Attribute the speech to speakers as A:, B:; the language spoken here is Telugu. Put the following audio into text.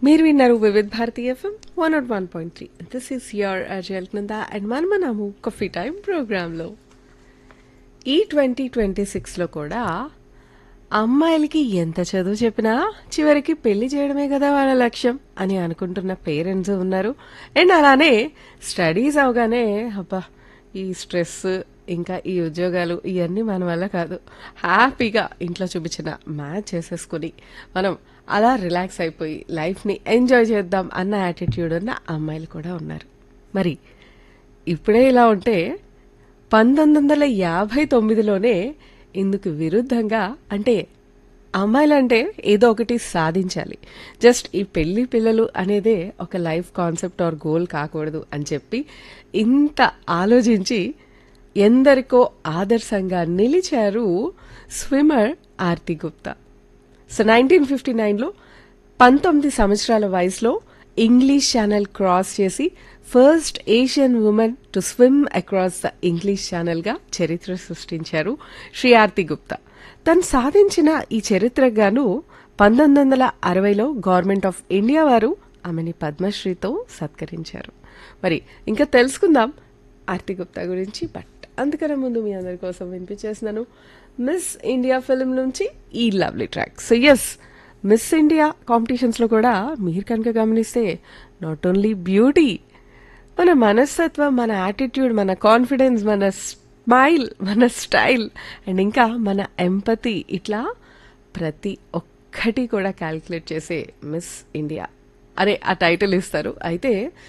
A: మీరు విన్నారు Vividh Bharati FM one not one point three this is your అజయల్ కింద అండ్ మనమనాము కాఫీ టైం ప్రోగ్రాంలో ఈ ట్వంటీ ట్వంటీ సిక్స్లో కూడా అమ్మాయిలకి ఎంత చదువు చెప్పినా చివరికి పెళ్లి చేయడమే కదా వాళ్ళ లక్ష్యం అని అనుకుంటున్న పేరెంట్స్ ఉన్నారు అండ్ అలానే స్టడీస్ అవగానే అబ్బా ఈ స్ట్రెస్ ఇంకా ఈ ఉద్యోగాలు ఇవన్నీ మన వల్ల కాదు హ్యాపీగా ఇంట్లో చూపించిన మ్యాచ్ చేసేసుకుని మనం అలా రిలాక్స్ అయిపోయి లైఫ్ని ఎంజాయ్ చేద్దాం అన్న యాటిట్యూడ్ ఉన్న అమ్మాయిలు కూడా ఉన్నారు మరి ఇప్పుడే ఇలా ఉంటే పంతొమ్మిది వందల యాభై తొమ్మిదిలోనే ఇందుకు విరుద్ధంగా అంటే అమ్మాయిలంటే ఏదో ఒకటి సాధించాలి జస్ట్ ఈ పెళ్లి పిల్లలు అనేదే ఒక లైఫ్ కాన్సెప్ట్ ఆర్ గోల్ కాకూడదు అని చెప్పి ఇంత ఆలోచించి ఎందరికో ఆదర్శంగా నిలిచారు swimmer Aarti Gupta so nineteen fifty నైన్లో పంతొమ్మిది సంవత్సరాల వయసులో ఇంగ్లీష్ ఛానల్ క్రాస్ చేసి first Asian women to swim across the English ఛానల్గా చరిత్ర సృష్టించారు శ్రీ ఆర్తి గుప్తా తను సాధించిన ఈ చరిత్రకు గాను పంతొమ్మిది వందల అరవైలో గవర్నమెంట్ ఆఫ్ ఇండియా వారు ఆమెని పద్మశ్రీతో సత్కరించారు మరి ఇంకా తెలుసుకుందాం ఆర్తి గుప్తా గురించి బట్ అందుకనే ముందు మీ అందరి కోసం వినిపించేస్తున్నాను మిస్ ఇండియా ఫిల్మ్ నుంచి ఈ lovely track so as Miss India కాంపిటీషన్స్లో కూడా మీరు కనుక గమనిస్తే నాట్ ఓన్లీ బ్యూటీ మన మనస్తత్వం మన యాటిట్యూడ్ మన కాన్ఫిడెన్స్ మన స్మైల్ మన స్టైల్ అండ్ ఇంకా మన ఎంపతి ఇట్లా ప్రతి ఒక్కటి కూడా క్యాల్కులేట్ చేసే మిస్ ఇండియా అనే ఆ టైటిల్ ఇస్తారు అయితే